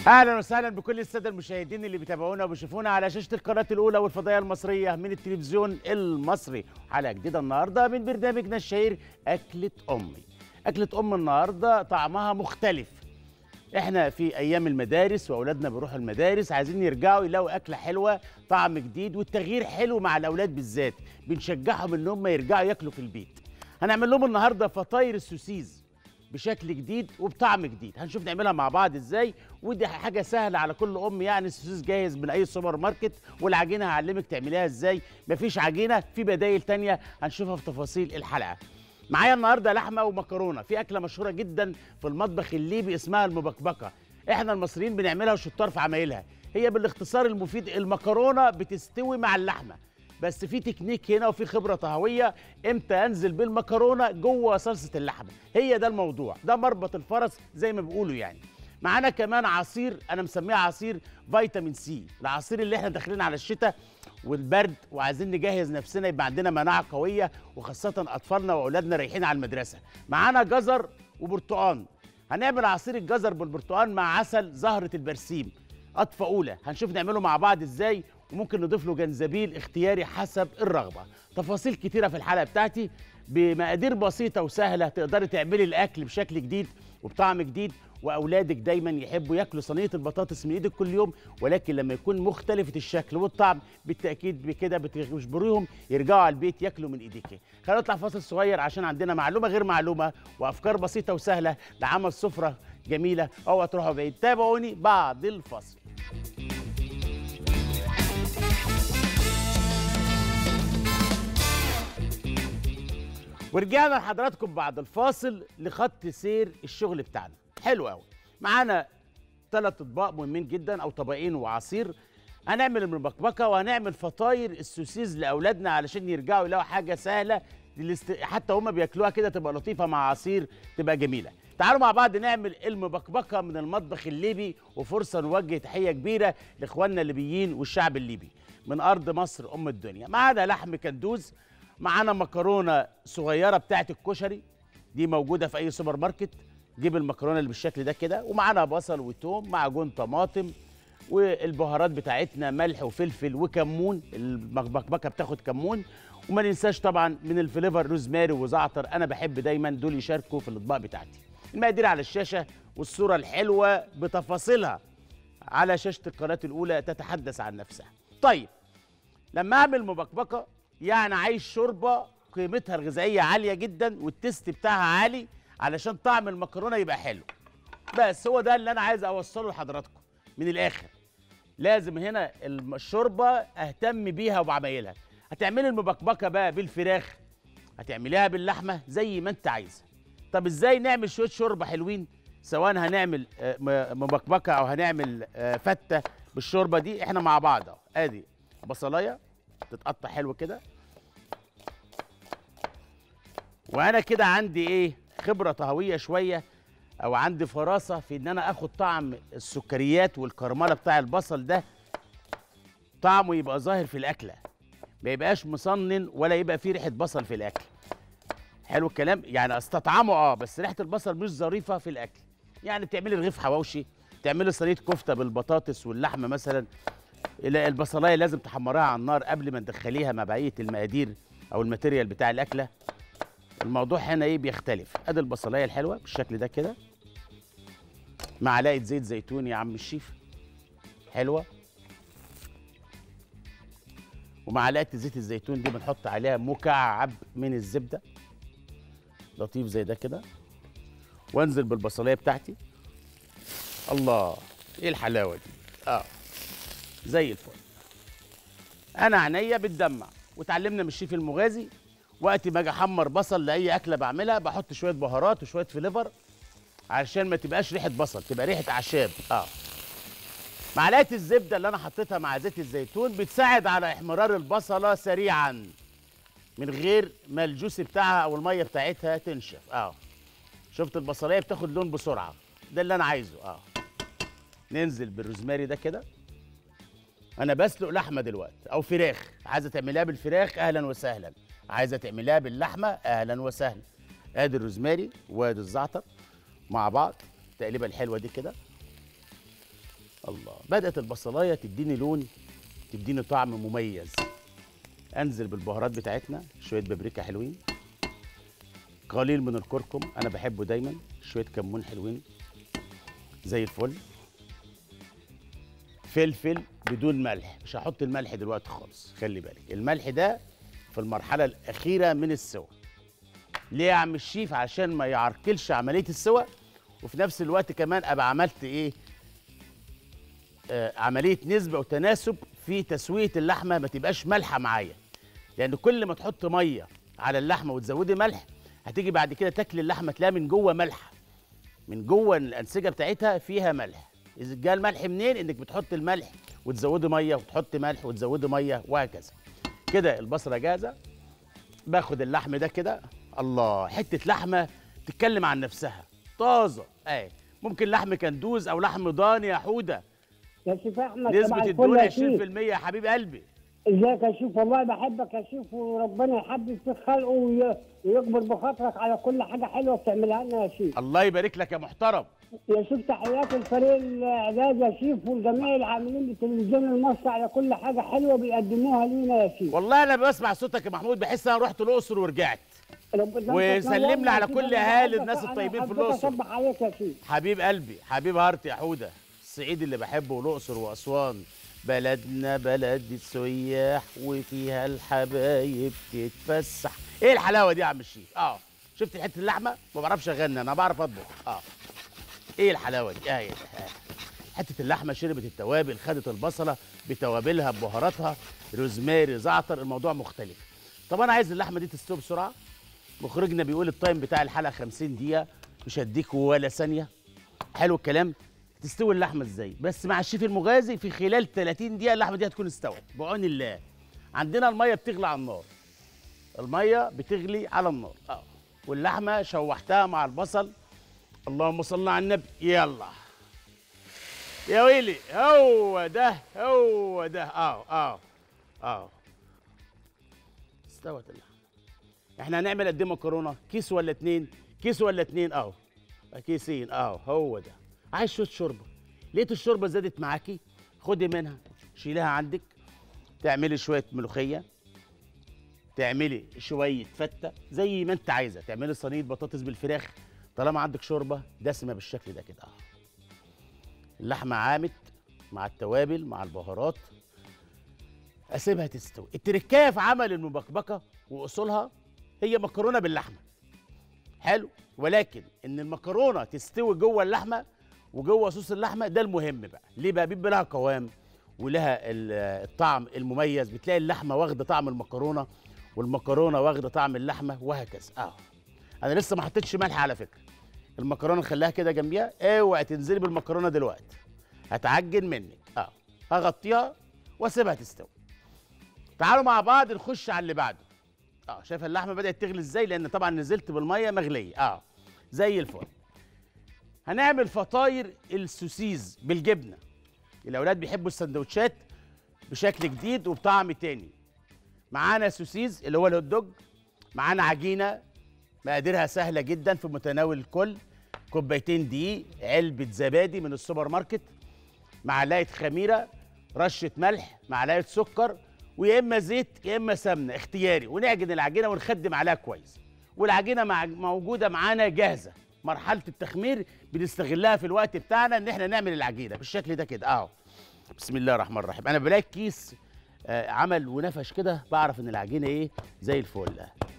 اهلا وسهلا بكل الساده المشاهدين اللي بيتابعونا وبيشوفونا على شاشه القناه الاولى والفضائيه المصريه من التلفزيون المصري حلقه جديده النهارده من برنامجنا الشهير اكله امي اكله ام النهارده طعمها مختلف احنا في ايام المدارس واولادنا بيروحوا المدارس عايزين يرجعوا يلاقوا اكله حلوه طعم جديد والتغيير حلو مع الاولاد بالذات بنشجعهم ان هم يرجعوا ياكلوا في البيت هنعمل لهم النهارده فطاير السوسيز بشكل جديد وبطعم جديد هنشوف نعملها مع بعض ازاي ودي حاجه سهله على كل ام يعني السوسيس جاهز من اي سوبر ماركت والعجينه هعلمك تعمليها ازاي مفيش عجينه في بدايل تانية هنشوفها في تفاصيل الحلقه معايا النهارده لحمه ومكرونه في اكله مشهوره جدا في المطبخ الليبي اسمها المبكبكه احنا المصريين بنعملها وشطار في عمايلها هي بالاختصار المفيد المكرونه بتستوي مع اللحمه بس في تكنيك هنا وفي خبره طهويه امتى انزل بالمكرونه جوه صلصه اللحمه هي ده الموضوع ده مربط الفرس زي ما بيقولوا يعني معانا كمان عصير انا مسميه عصير فيتامين سي العصير اللي احنا داخلين على الشتاء والبرد وعايزين نجهز نفسنا يبقى عندنا مناعه قويه وخاصه اطفالنا واولادنا رايحين على المدرسه معانا جزر وبرتقان هنعمل عصير الجزر بالبرتقان مع عسل زهره البرسيم قطفه اولى هنشوف نعمله مع بعض ازاي وممكن نضيف له جنزبيل اختياري حسب الرغبه تفاصيل كتيره في الحلقه بتاعتي بمقادير بسيطه وسهله تقدري تعملي الاكل بشكل جديد وبطعم جديد واولادك دايما يحبوا ياكلوا صينيه البطاطس من ايدك كل يوم ولكن لما يكون مختلفه الشكل والطعم بالتاكيد بكده بتجبريهم يرجعوا على البيت ياكلوا من ايديك خلينا نطلع فاصل صغير عشان عندنا معلومه غير معلومه وافكار بسيطه وسهله لعمل سفره جميله اوعى تروحوا بعيد تابعوني بعد الفاصل ورجعنا لحضراتكم بعد الفاصل لخط سير الشغل بتاعنا حلو قوي معانا ثلاث اطباق مهمين جدا او طبقين وعصير هنعمل المبكبكه وهنعمل فطاير السوسيز لاولادنا علشان يرجعوا يلاقوا حاجه سهله للاست... حتى هم بياكلوها كده تبقى لطيفه مع عصير تبقى جميله تعالوا مع بعض نعمل المبكبكه من المطبخ الليبي وفرصه نوجه تحيه كبيره لاخواننا الليبيين والشعب الليبي من ارض مصر ام الدنيا معانا لحم كندوز معانا مكرونه صغيره بتاعت الكشري دي موجوده في اي سوبر ماركت جيب المكرونه اللي بالشكل ده كده ومعانا بصل وتوم معجون طماطم والبهارات بتاعتنا ملح وفلفل وكمون المبكبكه بتاخد كمون وما ننساش طبعا من الفليفر روزماري وزعتر انا بحب دايما دول يشاركوا في الاطباق بتاعتي المقادير على الشاشه والصوره الحلوه بتفاصيلها على شاشه القناه الاولى تتحدث عن نفسها طيب لما اعمل مبكبكه يعني عايز شوربه قيمتها الغذائيه عاليه جدا والتست بتاعها عالي علشان طعم المكرونه يبقى حلو بس هو ده اللي انا عايز اوصله لحضراتكم من الاخر لازم هنا الشوربه اهتم بيها وبعمايلها هتعملي المبكبكه بقى بالفراخ هتعمليها باللحمه زي ما انت عايزه طب ازاي نعمل شويه شوربه حلوين سواء هنعمل مبكبكه او هنعمل فته بالشوربه دي احنا مع بعض اهو ادي بصلايه تتقطع حلو كده وانا كده عندي ايه خبره طهويه شويه او عندي فراسه في ان انا اخد طعم السكريات والكرمله بتاع البصل ده طعمه يبقى ظاهر في الاكله ما يبقاش مصنن ولا يبقى فيه ريحه بصل في الاكل حلو الكلام يعني استطعمه اه بس ريحه البصل مش ظريفه في الاكل يعني بتعملي رغيف حواوشي تعملي صينيه كفته بالبطاطس واللحمه مثلا البصلايه لازم تحمريها على النار قبل ما تدخليها مع بقيه المقادير او الماتيريال بتاع الاكله الموضوع هنا ايه بيختلف ادي البصلايه الحلوه بالشكل ده كده معلقه زيت زيتون يا عم الشيف حلوه ومعلقه زيت الزيتون دي بنحط عليها مكعب من الزبده لطيف زي ده كده وانزل بالبصلايه بتاعتي الله ايه الحلاوه دي اه زي الفل انا عينيا بتدمع وتعلمنا من الشيف المغازي وقت ما اجي احمر بصل لاي اكله بعملها بحط شويه بهارات وشويه فليفر علشان ما تبقاش ريحه بصل تبقى ريحه اعشاب اه معلقه الزبده اللي انا حطيتها مع زيت الزيتون بتساعد على احمرار البصله سريعا من غير ما الجوس بتاعها او الميه بتاعتها تنشف اه شفت البصليه بتاخد لون بسرعه ده اللي انا عايزه اه ننزل بالروزماري ده كده انا بسلق لحمه دلوقتي او فراخ عايزه تعمليها بالفراخ اهلا وسهلا عايزه تعمليها باللحمه اهلا وسهلا ادي الروزماري وادي الزعتر مع بعض التقليبه الحلوه دي كده الله بدات البصلايه تديني لون تديني طعم مميز انزل بالبهارات بتاعتنا شويه بابريكا حلوين قليل من الكركم انا بحبه دايما شويه كمون حلوين زي الفل فلفل بدون ملح مش هحط الملح دلوقتي خالص خلي بالك الملح ده في المرحله الاخيره من السوى ليه يا عم الشيف عشان ما يعرقلش عمليه السوى وفي نفس الوقت كمان ابقى عملت ايه آه عمليه نسبه وتناسب في تسويه اللحمه ما تبقاش مالحه معايا لان كل ما تحط ميه على اللحمه وتزودي ملح هتيجي بعد كده تاكل اللحمه تلاقيها من جوه مالحه من جوه الانسجه بتاعتها فيها ملح اذا جاء الملح منين انك بتحط الملح وتزودي ميه وتحط ملح وتزودي ميه وهكذا كده البصله جاهزه باخد اللحم ده كده الله حته لحمه تتكلم عن نفسها طازه اهي ممكن لحم كندوز او لحم ضاني يا حوده يا شيف احمد نسبه طبعا الدهون الفل يا 20% شيف يا حبيب قلبي ازيك يا شيف والله بحبك يا شيف وربنا يحبب في خلقه وي- ويكبر بخاطرك على كل حاجه حلوه بتعملها لنا يا شيف الله يبارك لك يا محترم يا شيف تحيات الفريق الاعداد يا شيف والجميع العاملين بالتلفزيون المصري على كل حاجه حلوه بيقدموها لينا يا شيف والله انا بسمع صوتك يا محمود بحس ان انا رحت الاقصر ورجعت ربنا وسلم لي يتنورنا على يا شيف، كل أنا أهالي بحبك الناس وأنا الطيبين في حبيت الأقصر. اصبح عليك يا شيف حبيب قلبي حبيب هارتي يا حوده الصعيد اللي بحبه والاقصر واسوان بلدنا بلد السياح وفيها الحبايب تتفسح ايه الحلاوه دي يا عم الشيف اه شفت حته اللحمه ما بعرفش اغني انا بعرف اطبخ اه ايه الحلاوه دي اه, إيه ده؟ آه. حته اللحمه شربت التوابل خدت البصله بتوابلها ببهاراتها روزماري زعتر الموضوع مختلف طب انا عايز اللحمه دي تستوي بسرعه مخرجنا بيقول التايم بتاع الحلقه 50 دقيقه مش هديك ولا ثانيه حلو الكلام تستوي اللحمه ازاي بس مع الشيف المغازي في خلال 30 دقيقه اللحمه دي هتكون استوت بعون الله عندنا الميه بتغلي على النار الميه بتغلي على النار اه واللحمه شوحتها مع البصل اللهم صل على النبي يلا يا ويلي هو ده هو ده اه اه اه استوت اللحمه احنا هنعمل قد ايه مكرونه كيس ولا اتنين كيس ولا اتنين اهو كيسين اهو هو ده عايز شويه شوربه لقيت الشوربه زادت معاكي خدي منها شيلها عندك تعملي شويه ملوخيه تعملي شويه فته زي ما انت عايزه تعملي صينيه بطاطس بالفراخ طالما عندك شوربه دسمه بالشكل ده كده اهو اللحمه عامت مع التوابل مع البهارات اسيبها تستوي التركايه في عمل المبكبكه واصولها هي مكرونه باللحمه حلو ولكن ان المكرونه تستوي جوه اللحمه وجوه صوص اللحمه ده المهم بقى ليه بقى بيبقى لها قوام ولها ال- الطعم المميز بتلاقي اللحمه واخده طعم المكرونه والمكرونه واخده طعم اللحمه وهكذا اه انا لسه ما حطيتش ملح على فكره المكرونه نخليها كده جنبيها اوعي تنزلي بالمكرونه دلوقتي هتعجن منك اه هغطيها واسيبها تستوي تعالوا مع بعض نخش على اللي بعده اه شايف اللحمه بدات تغلي ازاي لان طبعا نزلت بالميه مغليه اه زي الفل هنعمل فطاير السوسيز بالجبنه الاولاد بيحبوا السندوتشات بشكل جديد وبطعم تاني معانا سوسيز اللي هو الهوت دوج معانا عجينه مقاديرها سهله جدا في متناول الكل كوبايتين دقيق علبه زبادي من السوبر ماركت معلقه خميره رشه ملح معلقه سكر ويا اما زيت يا اما سمنه اختياري ونعجن العجينه ونخدم عليها كويس والعجينه مع موجوده معانا جاهزه مرحله التخمير بنستغلها في الوقت بتاعنا ان احنا نعمل العجينه بالشكل ده كده اهو بسم الله الرحمن الرحيم انا بلاقي كيس آه عمل ونفش كده بعرف ان العجينه ايه زي الفل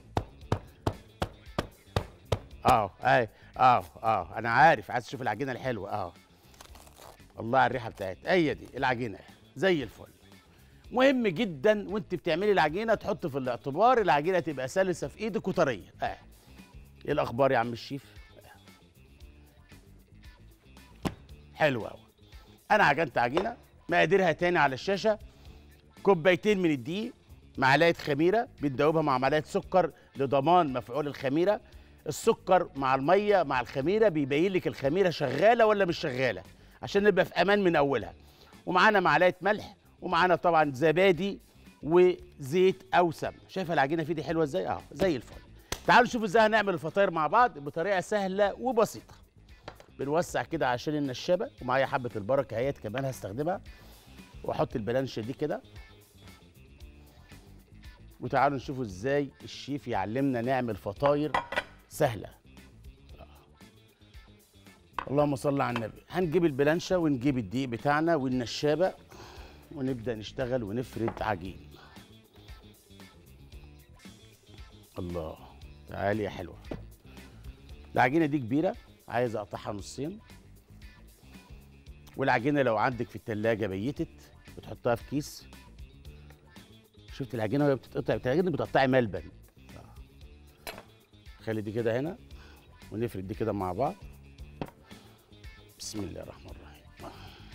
اه اي اه اه انا عارف عايز تشوف العجينه الحلوه اه الله على الريحه بتاعتها هي دي العجينه زي الفل مهم جدا وانت بتعملي العجينه تحط في الاعتبار العجينه تبقى سلسه في ايدك وطريه اه ايه الاخبار يا عم الشيف آه. حلو قوي انا عجنت عجينه مقاديرها تاني على الشاشه كوبايتين من الدقيق معلقه خميره بتدوبها مع معلقه سكر لضمان مفعول الخميره السكر مع الميه مع الخميره بيبين لك الخميره شغاله ولا مش شغاله عشان نبقى في امان من اولها ومعانا معلقه ملح ومعانا طبعا زبادي وزيت او سمنه شايفه العجينه في دي حلوه ازاي اه زي الفل تعالوا نشوف ازاي هنعمل الفطاير مع بعض بطريقه سهله وبسيطه بنوسع كده عشان النشابه ومعايا حبه البركه اهيت كمان هستخدمها واحط البلانشه دي كده وتعالوا نشوفوا ازاي الشيف يعلمنا نعمل فطاير سهله اللهم صل على النبي هنجيب البلانشه ونجيب الدقيق بتاعنا والنشابه ونبدا نشتغل ونفرد عجين الله تعالي يا حلوه العجينه دي كبيره عايز اقطعها نصين والعجينه لو عندك في التلاجة بيتت بتحطها في كيس شفت العجينه وهي بتتقطع العجينه بتقطعي ملبن آه. خلي دي كده هنا ونفرد دي كده مع بعض بسم الله الرحمن الرحيم آه.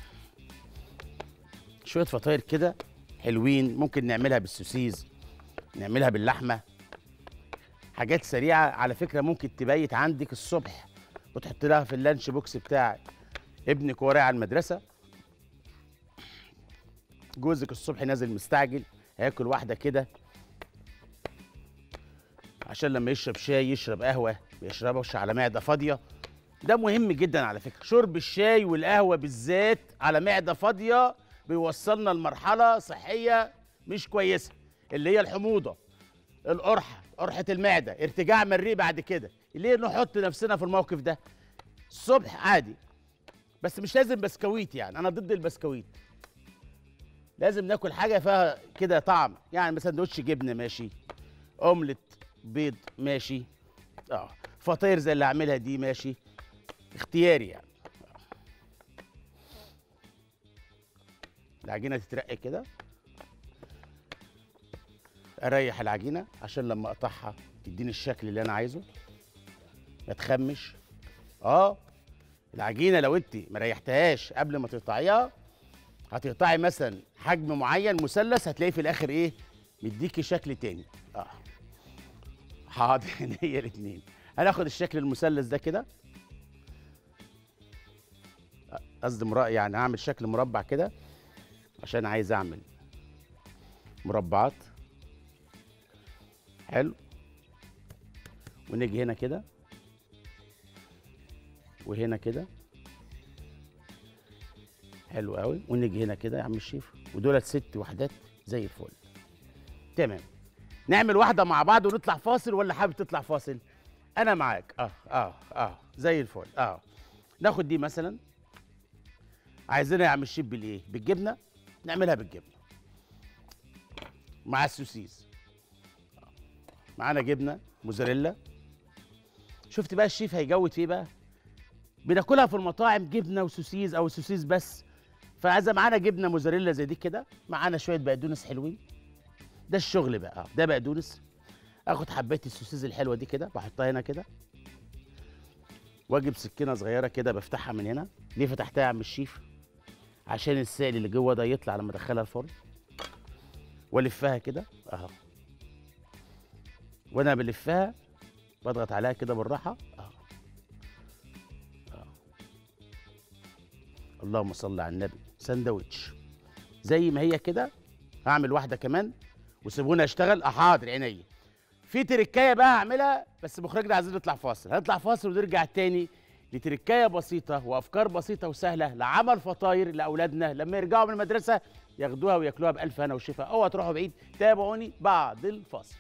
شويه فطاير كده حلوين ممكن نعملها بالسوسيز نعملها باللحمه حاجات سريعه على فكره ممكن تبيت عندك الصبح وتحط لها في اللانش بوكس بتاعك ابنك ورايح على المدرسه جوزك الصبح نازل مستعجل هياكل واحده كده عشان لما يشرب شاي يشرب قهوه ما يشربش على معده فاضيه ده مهم جدا على فكره شرب الشاي والقهوه بالذات على معده فاضيه بيوصلنا لمرحله صحيه مش كويسه اللي هي الحموضه القرحه قرحه المعده ارتجاع مريء بعد كده ليه نحط نفسنا في الموقف ده الصبح عادي بس مش لازم بسكويت يعني انا ضد البسكويت لازم ناكل حاجه فيها كده طعم يعني مثلا سندوتش جبنه ماشي اومليت بيض ماشي اه فطاير زي اللي اعملها دي ماشي اختياري يعني العجينه تترقي كده اريح العجينه عشان لما اقطعها تديني الشكل اللي انا عايزه ما تخمش اه العجينه لو انت ما ريحتهاش قبل ما تقطعيها هتقطعي مثلا حجم معين مثلث هتلاقيه في الاخر ايه مديكي شكل تاني اه حاضر هي الاثنين هناخد الشكل المثلث ده كده قصدي مرا يعني هعمل شكل مربع كده عشان عايز اعمل مربعات حلو ونيجي هنا كده وهنا كده حلو قوي ونيجي هنا كده يا عم الشيف ودولت ست وحدات زي الفل تمام نعمل واحده مع بعض ونطلع فاصل ولا حابب تطلع فاصل انا معاك اه اه اه زي الفل اه ناخد دي مثلا عايزينها يا عم الشيف بالايه بالجبنه نعملها بالجبنه مع السوسيس معانا جبنه موزاريلا شفت بقى الشيف هيجود فيه بقى بناكلها في المطاعم جبنه وسوسيز او سوسيز بس فعايزه معانا جبنه موزاريلا زي دي كده معانا شويه بقدونس حلوين ده الشغل بقى ده بقدونس اخد حبايه السوسيز الحلوه دي كده بحطها هنا كده واجيب سكينه صغيره كده بفتحها من هنا ليه فتحتها يا عم الشيف عشان السائل اللي جوه ده يطلع لما ادخلها الفرن والفها كده اهو وانا بلفها بضغط عليها كده بالراحه اهو اللهم صل على النبي سندوتش زي ما هي كده هعمل واحده كمان وسيبوني اشتغل احاضر عينيا في تركايه بقى هعملها بس مخرجنا عايزين نطلع فاصل هنطلع فاصل ونرجع تاني لتركايه بسيطه وافكار بسيطه وسهله لعمل فطاير لاولادنا لما يرجعوا من المدرسه ياخدوها وياكلوها بالف هنا وشفا اوعى تروحوا بعيد تابعوني بعد الفاصل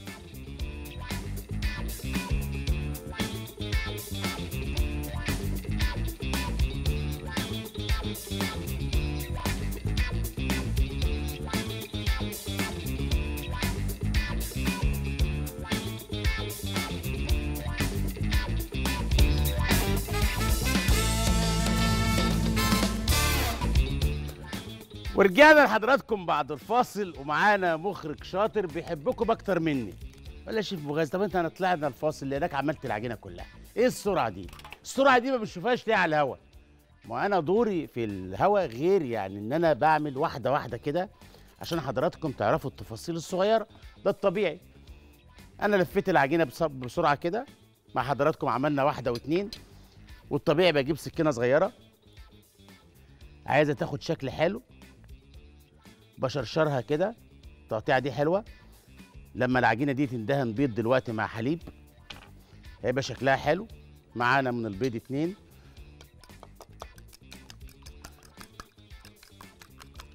ورجعنا لحضراتكم بعد الفاصل ومعانا مخرج شاطر بيحبكم اكتر مني ولا شيف بوغاز طب انت هنطلعنا الفاصل لانك عملت العجينه كلها ايه السرعه دي السرعه دي ما بنشوفهاش ليه على الهوا ما انا دوري في الهوا غير يعني ان انا بعمل واحده واحده كده عشان حضراتكم تعرفوا التفاصيل الصغيره ده الطبيعي انا لفيت العجينه بص- بسرعه كده مع حضراتكم عملنا واحده واتنين والطبيعي بجيب سكينه صغيره عايزه تاخد شكل حلو بشرشرها كده التقطيعه دي حلوه لما العجينه دي تندهن بيض دلوقتي مع حليب هيبقى شكلها حلو معانا من البيض اتنين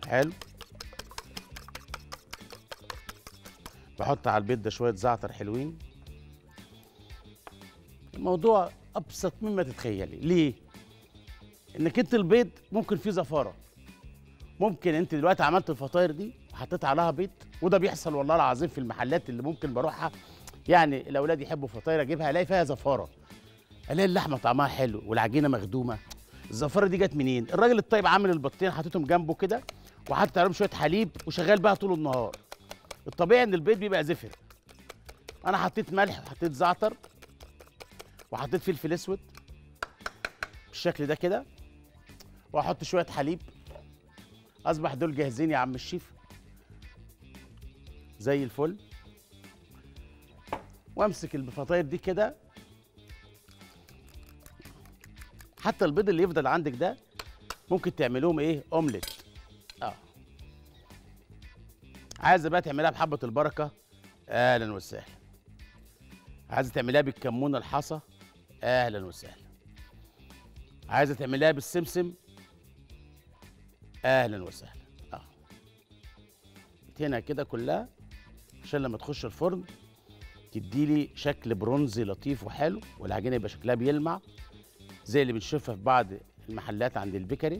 حلو بحط على البيض ده شويه زعتر حلوين الموضوع ابسط مما تتخيلي ليه انك انت البيض ممكن فيه زفاره ممكن انت دلوقتي عملت الفطاير دي وحطيت عليها بيض وده بيحصل والله العظيم في المحلات اللي ممكن بروحها يعني الاولاد يحبوا فطاير اجيبها الاقي فيها زفاره الاقي اللحمه طعمها حلو والعجينه مخدومه الزفاره دي جت منين الراجل الطيب عامل البطين حاططهم جنبه كده وحاطط عليهم شويه حليب وشغال بقى طول النهار الطبيعي ان البيض بيبقى زفر انا حطيت ملح وحطيت زعتر وحطيت فلفل اسود بالشكل ده كده واحط شويه حليب اصبح دول جاهزين يا عم الشيف زي الفل وامسك الفطاير دي كده حتى البيض اللي يفضل عندك ده ممكن تعملوهم ايه اومليت اه عايزه بقى تعملها بحبه البركه اهلا وسهلا عايزه تعملها بالكمون الحصى اهلا وسهلا عايزه تعملها بالسمسم اهلا وسهلا اه هنا كده كلها عشان لما تخش الفرن تدي لي شكل برونزي لطيف وحلو والعجينه يبقى شكلها بيلمع زي اللي بنشوفها في بعض المحلات عند البيكري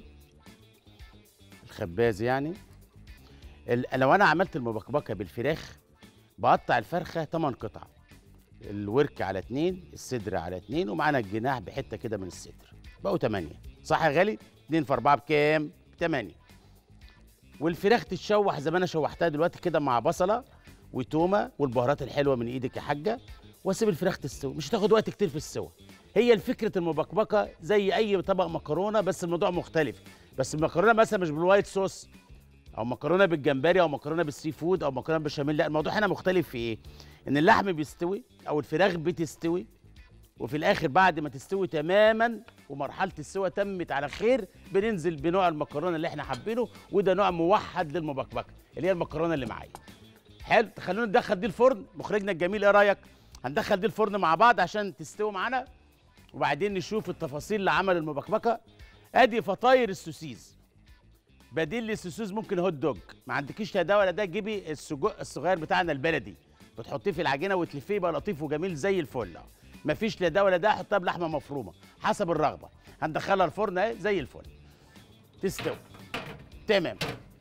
الخباز يعني ال- لو انا عملت المبكبكه بالفراخ بقطع الفرخه 8 قطع الورك على اتنين الصدر على اتنين ومعانا الجناح بحته كده من الصدر بقوا 8 صح يا غالي 2 في 4 بكام 8 والفراخ تتشوح زي ما انا شوحتها دلوقتي كده مع بصله وتومه والبهارات الحلوه من ايدك يا حاجه واسيب الفراخ تستوي مش هتاخد وقت كتير في السوا هي الفكره المبكبكه زي اي طبق مكرونه بس الموضوع مختلف بس المكرونه مثلا مش بالوايت صوص او مكرونه بالجمبري او مكرونه بالسي فود او مكرونه بالبشاميل لا الموضوع هنا مختلف في ايه ان اللحم بيستوي او الفراخ بتستوي وفي الاخر بعد ما تستوي تماما ومرحله السوى تمت على خير بننزل بنوع المكرونه اللي احنا حابينه وده نوع موحد للمبكبكه اللي هي المكرونه اللي معايا حلو خلونا ندخل دي الفرن مخرجنا الجميل ايه رايك هندخل دي الفرن مع بعض عشان تستوي معانا وبعدين نشوف التفاصيل لعمل المبكبكه ادي فطاير السوسيز بديل للسوسيز ممكن هوت دوج ما عندكيش لا ده ولا ده جيبي السجق الصغير بتاعنا البلدي بتحطيه في العجينه وتلفيه يبقى لطيف وجميل زي الفل أهو. مفيش لا ده ولا ده حطها بلحمه مفرومه حسب الرغبه هندخلها الفرن اهي زي الفل تستوي تمام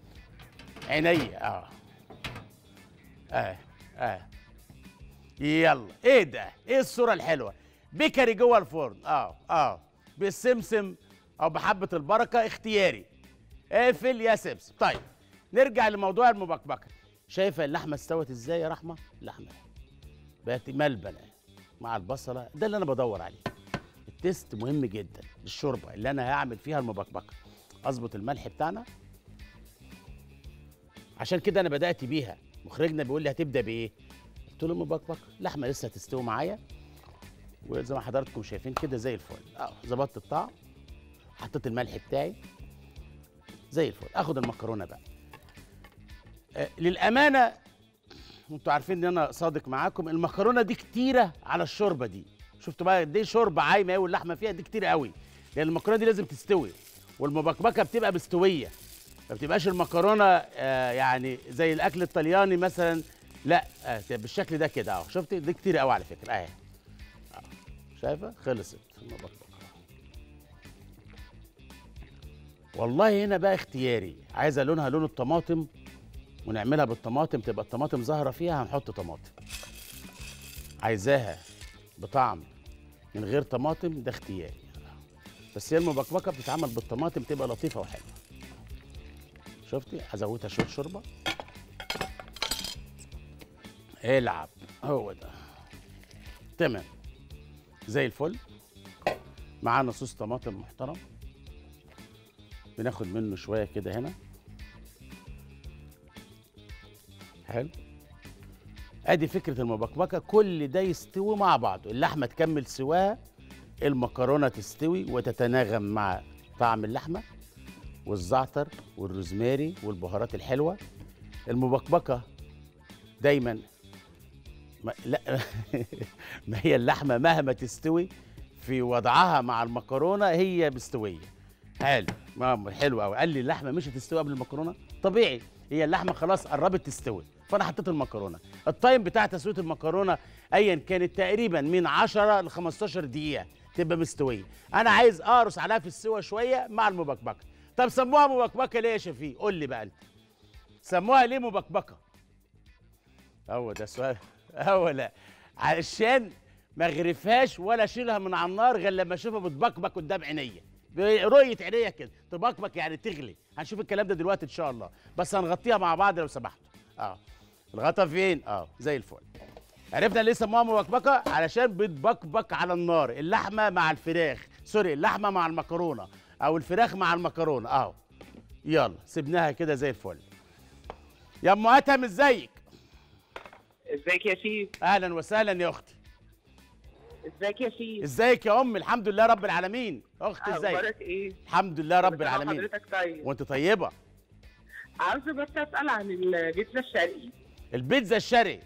عينيا اه اه اه يلا ايه ده ايه الصوره الحلوه بيكري جوه الفرن اه اه بالسمسم او بحبه البركه اختياري اقفل يا سمسم طيب نرجع لموضوع المبكبكه شايفه اللحمه استوت ازاي يا رحمه اللحمه بقت ملبنه مع البصله ده اللي انا بدور عليه التيست مهم جدا للشوربه اللي انا هعمل فيها المبكبكه اظبط الملح بتاعنا عشان كده انا بدات بيها مخرجنا بيقول لي هتبدا بايه قلت له مبكبكه اللحمه لسه هتستوي معايا وزي ما حضراتكم شايفين كده زي الفل اه ظبطت الطعم حطيت الملح بتاعي زي الفل اخد المكرونه بقى آه للامانه انتوا عارفين ان انا صادق معاكم المكرونه دي كتيره على الشوربه دي شفتوا بقى قد ايه شوربه عايمه قوي واللحمه فيها دي كتير قوي لان المكرونه دي لازم تستوي والمبكبكه بتبقى مستويه ما بتبقاش المكرونه آه يعني زي الاكل الطلياني مثلا لا آه بالشكل ده كده اهو شفت دي كتير قوي على فكره اهي آه. شايفه خلصت المبكبكه والله هنا بقى اختياري عايزه لونها لون الطماطم ونعملها بالطماطم تبقى الطماطم ظاهره فيها هنحط طماطم عايزاها بطعم من غير طماطم ده اختياري بس هي المبكبكه بتتعمل بالطماطم تبقى لطيفه وحلوه شفتي هزودها شويه شوربه العب هو ده تمام زي الفل معانا صوص طماطم محترم بناخد منه شويه كده هنا حلو ادي فكره المبكبكه كل ده يستوي مع بعضه اللحمه تكمل سواها المكرونه تستوي وتتناغم مع طعم اللحمه والزعتر والروزماري والبهارات الحلوه المبكبكه دايما ما لا ما هي اللحمه مهما تستوي في وضعها مع المكرونه هي مستويه حلو ماما حلو قوي قال لي اللحمه مش هتستوي قبل المكرونه طبيعي هي اللحمه خلاص قربت تستوي فانا حطيت المكرونه التايم بتاع تسويه المكرونه ايا كانت تقريبا من 10 ل 15 دقيقه تبقى مستويه انا عايز اقرص عليها في السوا شويه مع المبكبكه طب سموها مبكبكه ليه يا شفيق قول لي بقى انت سموها ليه مبكبكه هو ده سؤال هو لا علشان ما اغرفهاش ولا اشيلها من على النار غير لما اشوفها بتبكبك قدام عينيا برؤيه عينيا كده تبكبك يعني تغلي هنشوف الكلام ده دلوقتي ان شاء الله بس هنغطيها مع بعض لو سمحتوا اه الغطا فين اه زي الفل عرفنا ليه سموها مبكبكه علشان بتبكبك على النار اللحمه مع الفراخ سوري اللحمه مع المكرونه او الفراخ مع المكرونه اهو يلا سيبناها كده زي الفل يا ام اتهم ازيك ازيك يا شيف اهلا وسهلا يا اختي ازيك يا شيف ازيك يا ام الحمد لله رب العالمين اختي ازيك اخبارك ايه الحمد لله رب كل سنة العالمين وحضرتك طيب وانت طيبه عاوزه بس اسال عن البيتزا الشرقي البيتزا الشرقي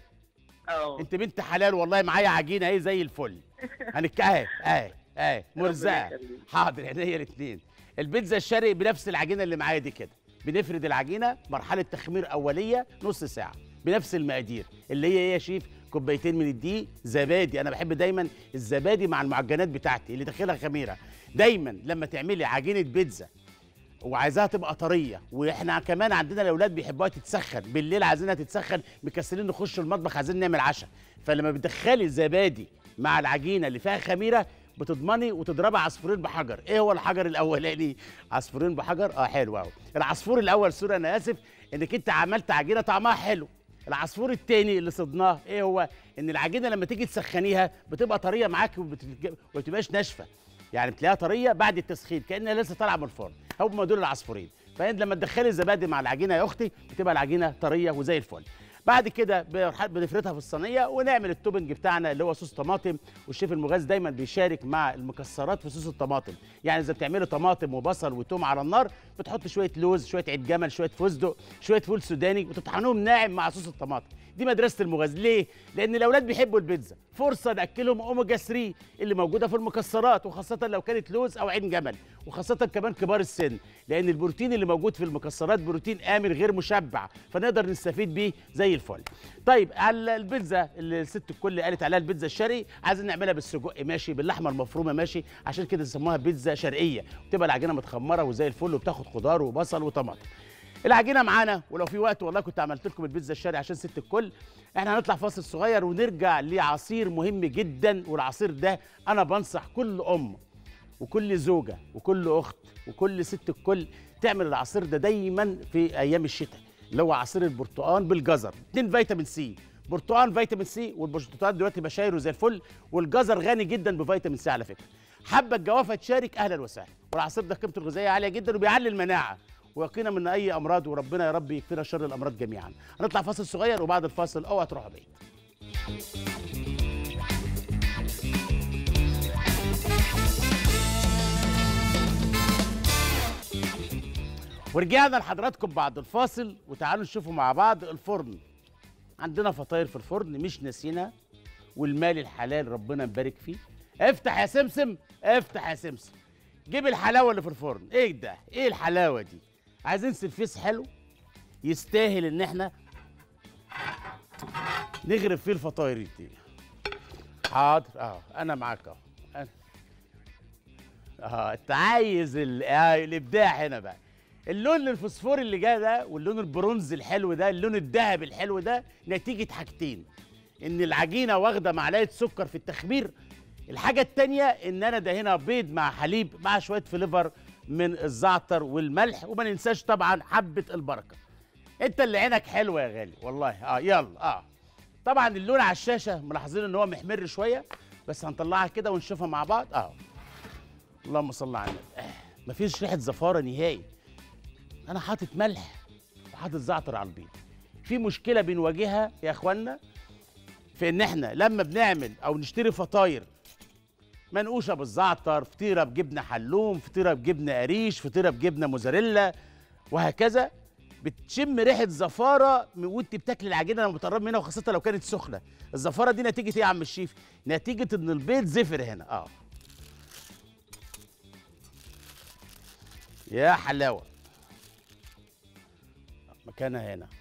اه انت بنت حلال والله معايا عجينه اهي زي الفل هنك اهي اهي اهي مرزقه يخليك. حاضر عينيا الاثنين البيتزا الشرقي بنفس العجينه اللي معايا دي كده بنفرد العجينه مرحله تخمير اوليه نص ساعه بنفس المقادير اللي هي ايه يا شيف كوبايتين من الدقيق زبادي انا بحب دايما الزبادي مع المعجنات بتاعتي اللي داخلها خميره دايما لما تعملي عجينه بيتزا وعايزاها تبقى طريه واحنا كمان عندنا الاولاد بيحبوها تتسخن بالليل عايزينها تتسخن مكسلين نخش المطبخ عايزين نعمل عشاء فلما بتدخلي الزبادي مع العجينه اللي فيها خميره بتضمني وتضربي عصفورين بحجر ايه هو الحجر الاولاني عصفورين بحجر اه حلو قوي العصفور الاول سوري انا اسف انك انت عملت عجينه طعمها حلو العصفور التاني اللي صدناه ايه هو ان العجينه لما تيجي تسخنيها بتبقى طريه معاك وبتتج- وما بتبقاش ناشفه يعني بتلاقيها طريه بعد التسخين كانها لسه طالعه من الفرن هم دول العصفورين فانت لما تدخلي الزبادي مع العجينه يا اختي بتبقى العجينه طريه وزي الفل بعد كده بنح- بنفردها في الصينيه ونعمل التوبنج بتاعنا اللي هو صوص طماطم والشيف المغاز دايما بيشارك مع المكسرات في صوص الطماطم يعني اذا بتعملي طماطم وبصل وتوم على النار بتحط شويه لوز شويه عيد جمل شويه فستق شويه فول سوداني وتطحنوهم ناعم مع صوص الطماطم دي مدرسه المغاز ليه لان الاولاد بيحبوا البيتزا فرصه ناكلهم اوميجا 3 اللي موجوده في المكسرات وخاصه لو كانت لوز او عين جمل وخاصه كمان كبار السن لان البروتين اللي موجود في المكسرات بروتين امن غير مشبع فنقدر نستفيد بيه زي الفل طيب على البيتزا اللي الست الكل قالت عليها البيتزا الشرقي عايزين نعملها بالسجق ماشي باللحمه المفرومه ماشي عشان كده سموها بيتزا شرقيه وتبقى العجينه متخمره وزي الفل وبتاخد خضار وبصل وطماطم العجينه معانا ولو في وقت والله كنت عملت لكم البيتزا الشرقي عشان ست الكل احنا هنطلع فاصل صغير ونرجع لعصير مهم جدا والعصير ده انا بنصح كل ام وكل زوجه وكل اخت وكل ست الكل تعمل العصير ده دايما في ايام الشتاء اللي هو عصير البرتقال بالجزر اتنين فيتامين سي برتقال فيتامين سي والبرتقال دلوقتي بشايره زي الفل والجزر غني جدا بفيتامين سي على فكره حابه الجوافه تشارك اهلا وسهلا والعصير ده قيمته الغذائيه عاليه جدا وبيعلي المناعه ويقينا من اي امراض وربنا يا رب يكفينا شر الامراض جميعا هنطلع فاصل صغير وبعد الفاصل اوعى تروحوا بعيد ورجعنا لحضراتكم بعد الفاصل وتعالوا نشوفوا مع بعض الفرن عندنا فطاير في الفرن مش ناسينها والمال الحلال ربنا يبارك فيه افتح يا سمسم افتح يا سمسم جيب الحلاوه اللي في الفرن ايه ده ايه الحلاوه دي عايزين سرفيس حلو يستاهل ان احنا نغرف فيه الفطاير دي حاضر اه انا معاك اهو أنا- اه انت عايز ال- آه الابداع هنا بقى اللون الفوسفوري اللي جاي ده واللون البرونز الحلو ده اللون الذهبي الحلو ده نتيجه حاجتين ان العجينه واخده معلقه سكر في التخمير الحاجه التانية ان انا ده هنا بيض مع حليب مع شويه فليفر من الزعتر والملح وما ننساش طبعا حبه البركه انت اللي عينك حلوه يا غالي والله اه يلا اه طبعا اللون على الشاشه ملاحظين ان هو محمر شويه بس هنطلعها كده ونشوفها مع بعض اه اللهم صل على النبي آه. مفيش ريحه زفاره نهائي انا حاطط ملح وحاطط زعتر على البيض في مشكله بنواجهها يا اخوانا في ان احنا لما بنعمل او نشتري فطاير منقوشه بالزعتر فطيره بجبنه حلوم فطيره بجبنه قريش فطيره بجبنه موزاريلا وهكذا بتشم ريحه زفاره من وانت بتاكل العجينه لما بتقرب منها وخاصه لو كانت سخنه الزفاره دي نتيجه ايه يا عم الشيف نتيجه ان البيض زفر هنا اه يا حلاوه مكانها هنا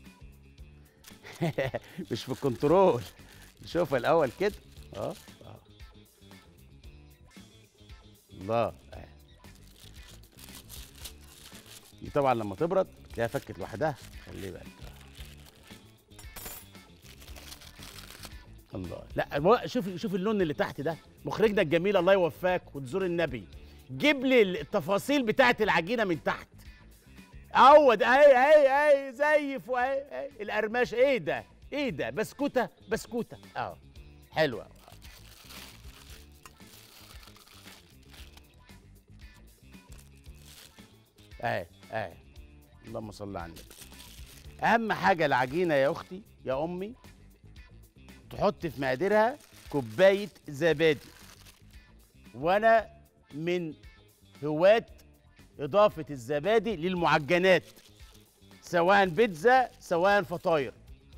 مش في الكنترول نشوفها الاول كده اه اه الله آه. دي طبعا لما تبرد تلاقيها فكت لوحدها خليه بالك الله لا مو- شوف شوف اللون اللي تحت ده مخرجنا الجميل الله يوفقك وتزور النبي جيب لي التفاصيل بتاعت العجينه من تحت اهو ده اهي اهي اهي زي فوق اهي اهي القرماش ايه ده ايه ده بسكوته بسكوته اه حلوه اهي اهي اللهم صل على النبي اهم حاجه العجينه يا اختي يا امي تحط في مقاديرها كوبايه زبادي وانا من هواة اضافه الزبادي للمعجنات سواء بيتزا سواء فطاير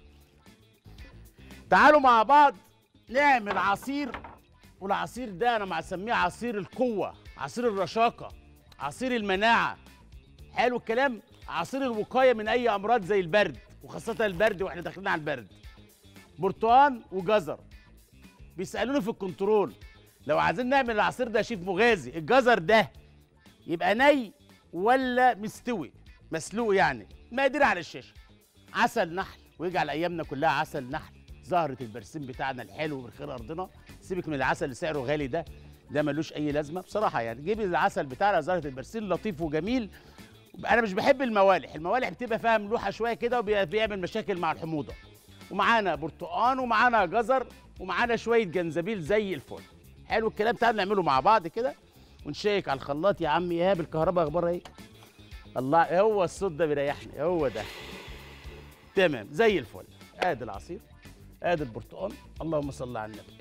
تعالوا مع بعض نعمل عصير والعصير ده انا مسميه عصير القوه عصير الرشاقه عصير المناعه حلو الكلام عصير الوقايه من اي امراض زي البرد وخاصه البرد واحنا داخلين على البرد برتقان وجزر بيسالوني في الكنترول لو عايزين نعمل العصير ده يا شيف مغازي الجزر ده يبقى ني ولا مستوي مسلوق يعني مقادير على الشاشه عسل نحل ويجعل ايامنا كلها عسل نحل زهره البرسيم بتاعنا الحلو من خير ارضنا سيبك من العسل اللي سعره غالي ده ده ملوش اي لازمه بصراحه يعني جيب العسل بتاعنا زهره البرسيم لطيف وجميل انا مش بحب الموالح الموالح بتبقى فيها ملوحه شويه كده وبيعمل مشاكل مع الحموضه ومعانا برتقان ومعانا جزر ومعانا شويه جنزبيل زي الفل حلو الكلام تعالوا نعمله مع بعض كده ونشيك على الخلاط يا عم ايهاب الكهرباء اخبارها ايه الله هو الصوت ده بيريحني هو ده تمام زي الفل ادي العصير ادي البرتقال اللهم صل على النبي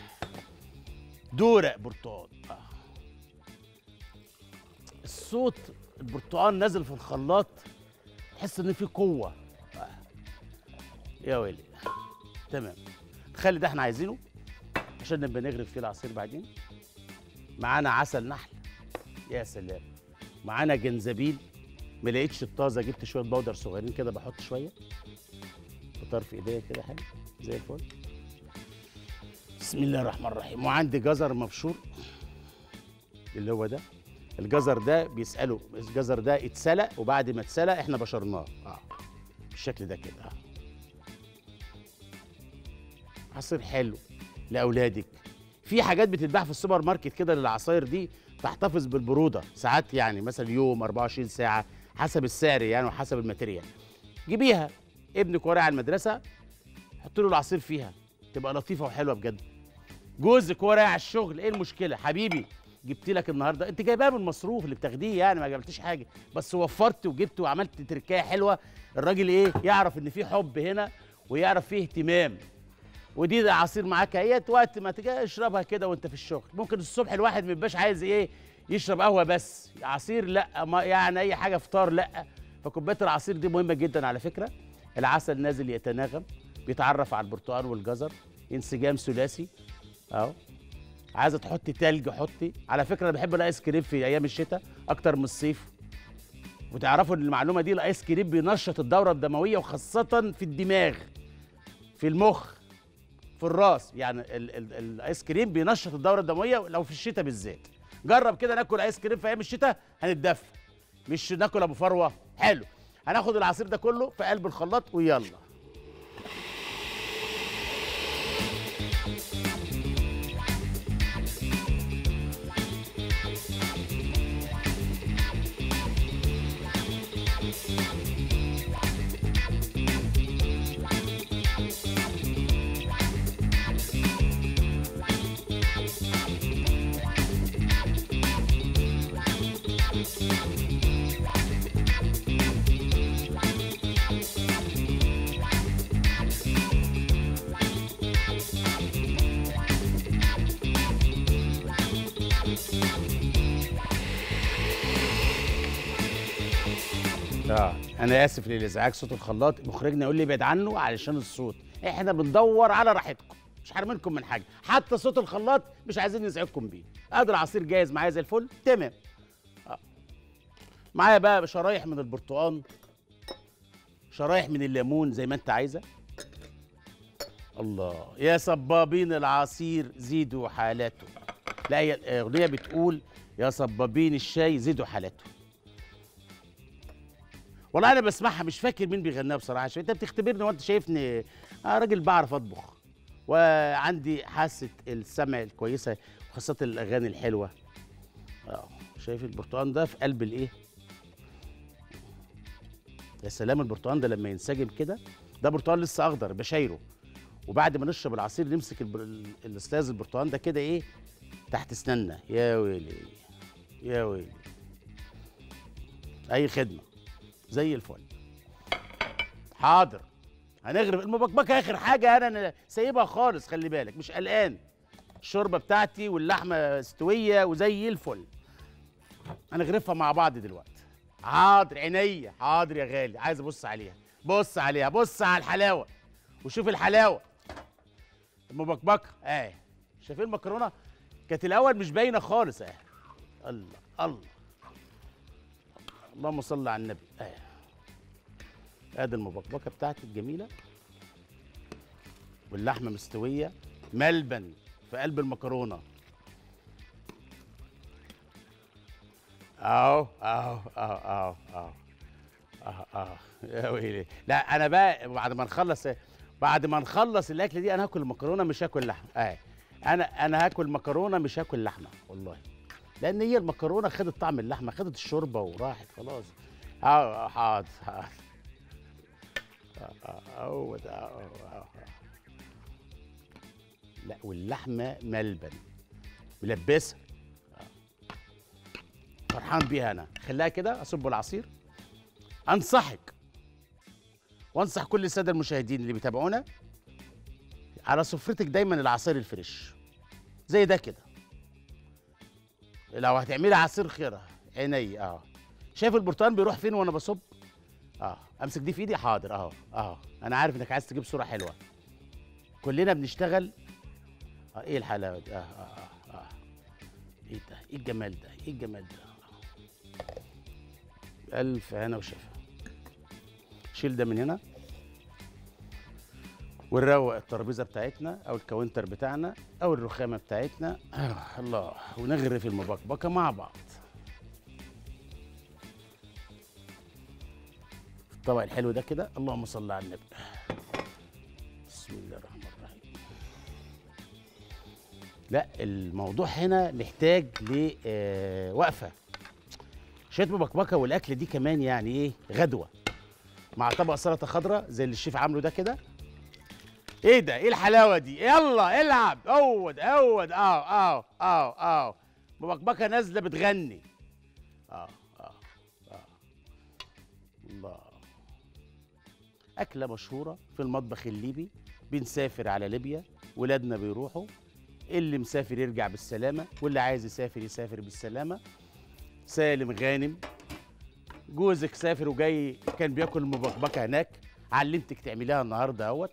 دورق برتقال آه. الصوت البرتقال نازل في الخلاط تحس ان في قوه آه. يا ويلي تمام خلي ده احنا عايزينه عشان نبقى نغرف فيه العصير بعدين معانا عسل نحل يا سلام معانا جنزبيل ما لقيتش الطازه جبت شويه بودر صغيرين كده بحط شويه بطرف ايديا كده حلو زي الفل بسم الله الرحمن الرحيم وعندي جزر مبشور اللي هو ده الجزر ده بيسالوا الجزر ده اتسلق وبعد ما اتسلق احنا بشرناه اه بالشكل ده كده آه. عصير حلو لاولادك في حاجات بتتباع في السوبر ماركت كده للعصاير دي تحتفظ بالبروده ساعات يعني مثلا يوم 24 ساعه حسب السعر يعني وحسب الماتيريال جيبيها ابنك ورا على المدرسه حط له العصير فيها تبقى لطيفه وحلوه بجد جوزك ورا على الشغل ايه المشكله حبيبي جبت لك النهارده انت جايبها من المصروف اللي بتاخديه يعني ما جبتش حاجه بس وفرت وجبت وعملت تركايه حلوه الراجل ايه يعرف ان في حب هنا ويعرف فيه اهتمام ودي ده عصير معاك اهيت وقت ما تجي اشربها كده وانت في الشغل ممكن الصبح الواحد ما يبقاش عايز ايه يشرب قهوه بس عصير لا ما يعني اي حاجه فطار لا فكوبايه العصير دي مهمه جدا على فكره العسل نازل يتناغم بيتعرف على البرتقال والجزر انسجام ثلاثي اهو عايزه تحطي تلج حطي على فكره انا بحب الايس كريم في ايام الشتاء اكتر من الصيف وتعرفوا ان المعلومه دي الايس كريم بينشط الدوره الدمويه وخاصه في الدماغ في المخ في الراس يعني ال ال الايس كريم بينشط الدوره الدمويه لو في الشتاء بالذات جرب كده ناكل ايس كريم في ايام الشتاء هنتدفى مش ناكل ابو فروه حلو هناخد العصير ده كله في قلب الخلاط ويلا اه انا اسف للازعاج صوت الخلاط مخرجنا يقول لي ابعد عنه علشان الصوت احنا بندور على راحتكم مش حارمينكم من حاجه حتى صوت الخلاط مش عايزين نزعجكم بيه ادي العصير جاهز معايا زي الفل تمام آه. معايا بقى شرايح من البرتقال شرايح من الليمون زي ما انت عايزه الله يا صبابين العصير زيدوا حالته لا هي الاغنيه بتقول يا صبابين الشاي زيدوا حالته والله انا بسمعها مش فاكر مين بيغنيها بصراحه عشان انت بتختبرني وانت شايفني آه راجل بعرف اطبخ وعندي حاسه السمع الكويسه وخاصه الاغاني الحلوه اه شايف البرتقال ده في قلب الايه يا سلام البرتقال ده لما ينسجم كده ده برتقال لسه اخضر بشايره وبعد ما نشرب العصير نمسك البر... ال- الاستاذ البرتقال ده كده ايه تحت اسناننا يا ويلي يا ويلي اي خدمه زي الفل حاضر هنغرف المبكبكه اخر حاجه انا أنا سايبها خالص خلي بالك مش قلقان الشوربه بتاعتي واللحمه استويه وزي الفل هنغرفها مع بعض دلوقتي حاضر عينيا حاضر يا غالي عايز ابص عليها بص عليها بص على الحلاوه وشوف الحلاوه المبكبكه اه شايفين المكرونه كانت الاول مش باينه خالص اه الله الله اللهم صل على النبي اه ادي المبكبكه بتاعتي الجميله واللحمه مستويه ملبن في قلب المكرونه اهو اهو اهو اهو اهو اه اه يا ويلي لا انا بقى بعد ما نخلص بعد ما نخلص الاكله دي انا هاكل مكرونه مش هاكل لحمه اه انا انا هاكل مكرونه مش هاكل لحمه والله لان هي المكرونه خدت طعم اللحمه خدت الشوربه وراحت خلاص اه حاضر حاضر آه، آه، هو ده آه، آه، آه. لا واللحمه ملبن ملبسه آه. فرحان بيها انا خليها كده اصب العصير انصحك وانصح كل الساده المشاهدين اللي بيتابعونا على سفرتك دايما العصير الفريش زي ده كده لو هتعملي عصير خيره عيني اه شايف البرتقال بيروح فين وانا بصب اه امسك دي في ايدي حاضر اهو اهو انا عارف انك عايز تجيب صوره حلوه كلنا بنشتغل اه ايه الحلاوه دي اه اه اه, آه. ايه ده ايه الجمال ده ايه الجمال ده آه. الف هنا وشفا شيل ده من هنا ونروق الترابيزه بتاعتنا او الكاونتر بتاعنا او الرخامه بتاعتنا آه الله ونغرف المبكبكه مع بعض الطبق الحلو ده كده اللهم صل على النبي بسم الله الرحمن الرحيم لا الموضوع هنا محتاج لوقفه شويه مبكبكه والاكل دي كمان يعني ايه غدوه مع طبق سلطه خضراء زي اللي الشيف عامله ده كده ايه ده ايه الحلاوه دي يلا العب عود عود اه اه اه اه مبكبكه نازله بتغني اه اه اه الله اكله مشهوره في المطبخ الليبي بنسافر على ليبيا ولادنا بيروحوا اللي مسافر يرجع بالسلامه واللي عايز يسافر يسافر بالسلامه سالم غانم جوزك سافر وجاي كان بياكل مبكبكه هناك علمتك تعمليها النهارده اهوت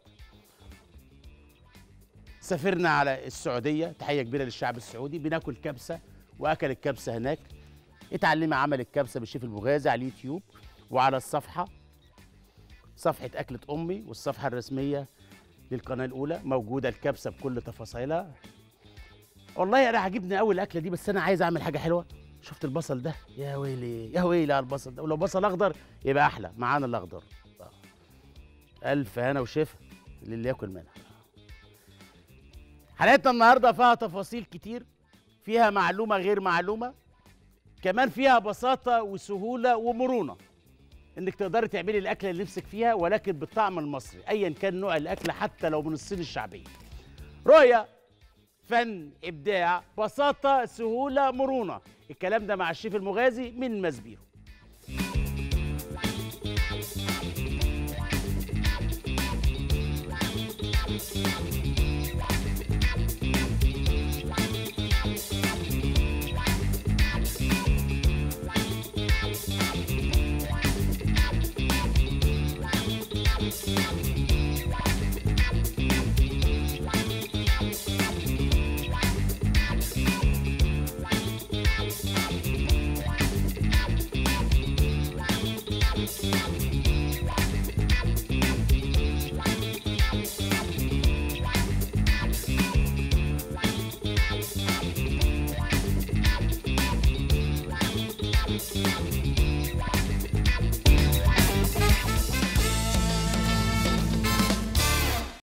سافرنا على السعوديه تحيه كبيره للشعب السعودي بناكل كبسه واكل الكبسه هناك اتعلمي عمل الكبسه بالشيف المغازي على اليوتيوب وعلى الصفحه صفحه اكله امي والصفحه الرسميه للقناه الاولى موجوده الكبسه بكل تفاصيلها والله انا عاجبني قوي الاكله دي بس انا عايز اعمل حاجه حلوه شفت البصل ده يا ويلي يا ويلي على البصل ده ولو بصل اخضر يبقى احلى معانا الاخضر آه. الف هنا وشفا للي ياكل منها حلقتنا النهارده فيها تفاصيل كتير فيها معلومه غير معلومه كمان فيها بساطه وسهوله ومرونه انك تقدري تعملي الاكله اللي نفسك فيها ولكن بالطعم المصري ايا كان نوع الاكله حتى لو من الصين الشعبيه رؤيه فن ابداع بساطه سهوله مرونه الكلام ده مع الشيف المغازي من مزبيرو الشهير